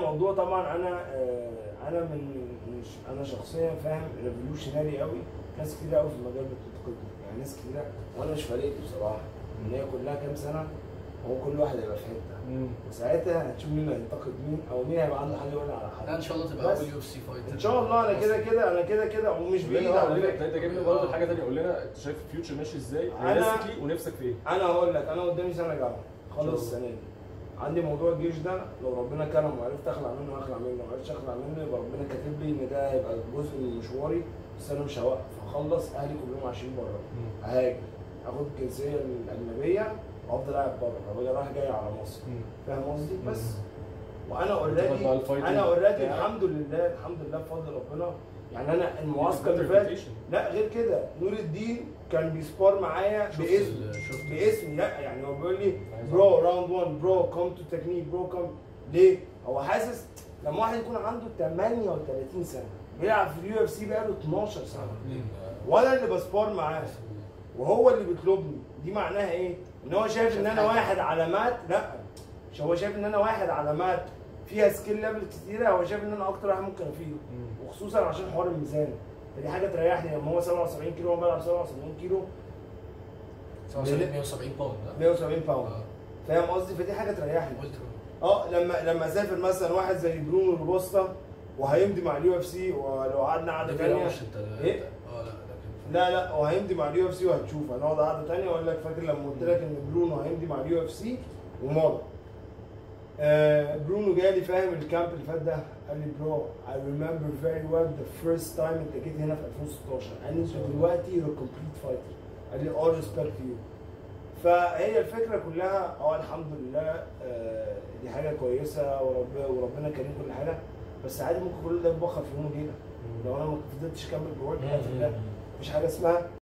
الموضوع طبعا انا آه، انا من مش انا شخصيا فاهم ريفولوشنري قوي ناس كتير قوي في المجال بتنتقدني يعني ناس كتير وانا مش فارق لي بصراحه ان هي كلها كام سنه هو كل واحد هيبقى في حته وساعتها هتشوف مين اللي هينتقد مين او مين هيبقى عنده حل يقول على لا حد ان شاء الله تبقى بس. اول يو اف سي فايتر ان شاء الله انا كده كده انا كده كده ومش قول بعيد لنا على قول لنا فكره انت جايبني برضه حاجه ثانيه قول لنا انت شايف الفيوتشر ماشي ازاي أنا- ريالستيكلي ونفسك في ايه؟ انا هقول لك انا قدامي سنه جامعه شاء خلص الله. السنه دي عندي موضوع الجيش ده لو ربنا كرم وعرفت اخلع منه هخلع منه ما عرفتش اخلع منه يبقى ربنا كاتب لي ان ده هيبقى جزء من مشواري بس انا مش هوقف هخلص اهلي كلهم عايشين بره اهاجر اخد الجنسيه الاجنبيه وافضل قاعد بره فبقى رايح جاي على مصر فاهم قصدي بس وانا وتاخد اوريدي بقى الفايتنج انا اوريدي بتاعك. الحمد لله الحمد لله بفضل ربنا يعني انا المعسكر اللي Better فات reputation. لا غير كده نور الدين كان بيسبار معايا شفت باسمي ال- شفت باسمي لا يعني هو بيقول لي عايز برو راوند 1 برو كم تو تكنيك برو كم ليه؟ هو حاسس لما واحد يكون عنده 38 سنه بيلعب في اليو اف سي بقاله 12 سنه وانا اللي بسبار معاه وهو اللي بيطلبني دي معناها ايه؟ ان هو شايف ان انا واحد علامات لا مش هو شايف ان انا واحد علامات فيها سكيل ليفل كتيره هو شايف ان انا اكتر واحد ممكن افيده وخصوصا عشان حوار الميزان فدي حاجه تريحني لما هو 77 كيلو وانا بلعب 77 كيلو 170 باوند ها؟ 170 باوند آه. فاهم قصدي فدي حاجه تريحني قلت اه لما لما اسافر مثلا واحد زي برونو روبوستا وهيمضي مع اليو اف سي ولو قعدنا قعده ده ثانيه مش انت إيه؟ اه لا لكن لا لا وهيمضي مع اليو اف سي وهتشوف هنقعد قعده ثانيه واقول لك فاكر لما قلت لك ان برونو هيمضي مع اليو اف سي ومضى آه برونو جالي فاهم الكامب اللي فات ده قال لي برو I remember very well the first time انت جيت هنا في 2016 قال لي انت دلوقتي you're a complete fighter قال لي all respect to you فهي الفكره كلها اه الحمد لله آه دي حاجه كويسه ورب وربنا كريم كل حاجه بس عادي ممكن كل ده يتبخر في يوم وليله لو انا ما فضلتش اكمل بورك ده مفيش حاجه اسمها